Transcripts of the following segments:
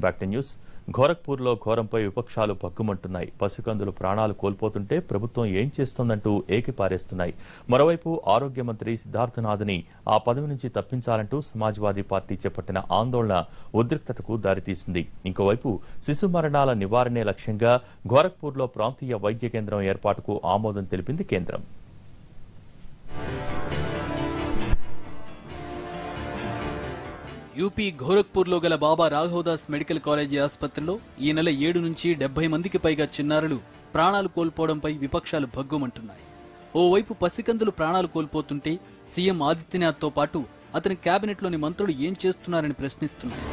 back to news గోరఖ్పూర్లో ఘోరంపై విపక్షాలు పక్కుమంటున్నాయి పసికందులు ప్రాణాలు కోల్పోతుంటే ప్రభుత్వం ఏం చేస్తోందంటూ ఏకిపారేస్తున్నాయి మరోవైపు ఆరోగ్య మంత్రి సిద్ధార్థనాథ్ని ఆ పదవి నుంచి తప్పించాలంటూ సమాజ్వాదీ పార్టీ చేపట్టిన ఆందోళన ఉద్రిక్తతకు దారితీసింది ఇంకోవైపు శిశు మరణాల నివారణే లక్ష్యంగా గోరఖ్పూర్లో ప్రాంతీయ వైద్య కేంద్రం ఏర్పాటుకు ఆమోదం తెలిపింది కేంద్రం యూపీ గోరఖ్పూర్లో గల బాబా రాఘవదాస్ మెడికల్ కాలేజీ ఆసుపత్రిలో ఈ నెల ఏడు నుంచి డెబ్బై మందికి పైగా చిన్నారులు ప్రాణాలు కోల్పోవడంపై విపక్షాలు భగ్గుమంటున్నాయి ఓవైపు పసికందులు ప్రాణాలు కోల్పోతుంటే సీఎం ఆదిత్యనాథ్తో పాటు అతని కేబినెట్లోని మంత్రులు ఏం చేస్తున్నారని ప్రశ్నిస్తున్నారు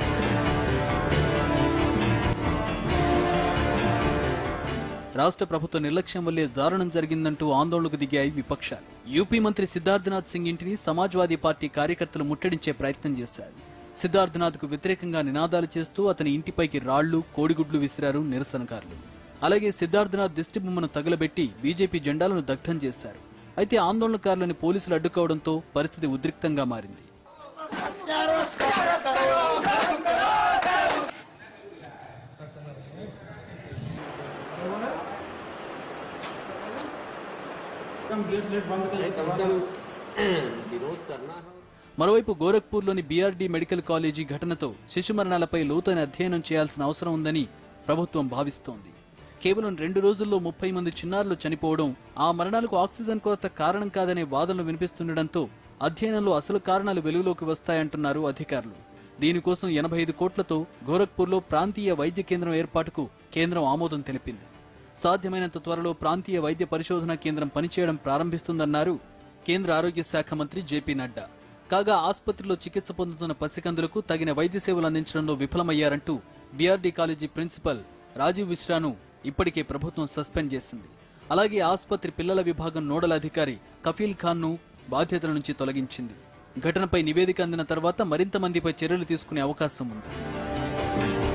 రాష్ట్ర ప్రభుత్వ నిర్లక్ష్యం వల్లే దారుణం జరిగిందంటూ ఆందోళనకు దిగాయి విపక్షాలు యూపీ మంత్రి సిద్ధార్థనాథ్ సింగ్ ఇంటిని సమాజ్వాదీ పార్టీ కార్యకర్తలు ముట్టడించే ప్రయత్నం చేశారు సిద్ధార్థనాథ్ కు వ్యతిరేకంగా నినాదాలు చేస్తూ అతని ఇంటిపైకి రాళ్లు కోడిగుడ్లు విసిరారు నిరసనకారులు అలాగే సిద్ధార్థనాథ్ దిష్టి బొమ్మను తగలబెట్టి బీజేపీ జెండాలను దగ్ధం చేశారు అయితే ఆందోళనకారులని పోలీసులు అడ్డుకోవడంతో పరిస్థితి ఉద్రిక్తంగా మారింది మరోవైపు గోరఖ్పూర్లోని బీఆర్డీ మెడికల్ కాలేజీ ఘటనతో శిశు మరణాలపై లోతైన అధ్యయనం చేయాల్సిన అవసరం ఉందని ప్రభుత్వం భావిస్తోంది కేవలం రెండు రోజుల్లో ముప్పై మంది చిన్నారులు చనిపోవడం ఆ మరణాలకు ఆక్సిజన్ కొరత కారణం కాదనే వాదనలు వినిపిస్తుండటంతో అధ్యయనంలో అసలు కారణాలు వెలుగులోకి వస్తాయంటున్నారు అధికారులు దీనికోసం ఎనభై ఐదు కోట్లతో గోరఖ్పూర్లో ప్రాంతీయ వైద్య కేంద్రం ఏర్పాటుకు కేంద్రం ఆమోదం తెలిపింది సాధ్యమైనంత త్వరలో ప్రాంతీయ వైద్య పరిశోధన కేంద్రం పనిచేయడం ప్రారంభిస్తుందన్నారు కేంద్ర ఆరోగ్య శాఖ మంత్రి జేపీ నడ్డా కాగా ఆసుపత్రిలో చికిత్స పొందుతున్న పసికందులకు తగిన వైద్య సేవలు అందించడంలో విఫలమయ్యారంటూ బీఆర్డీ కాలేజీ ప్రిన్సిపల్ రాజీవ్ మిశ్రాను ఇప్పటికే ప్రభుత్వం సస్పెండ్ చేసింది అలాగే ఆసుపత్రి పిల్లల విభాగం నోడల్ అధికారి కఫీల్ ఖాన్ ను బాధ్యతల నుంచి తొలగించింది ఘటనపై నివేదిక అందిన తర్వాత మరింత మందిపై చర్యలు తీసుకునే అవకాశం ఉంది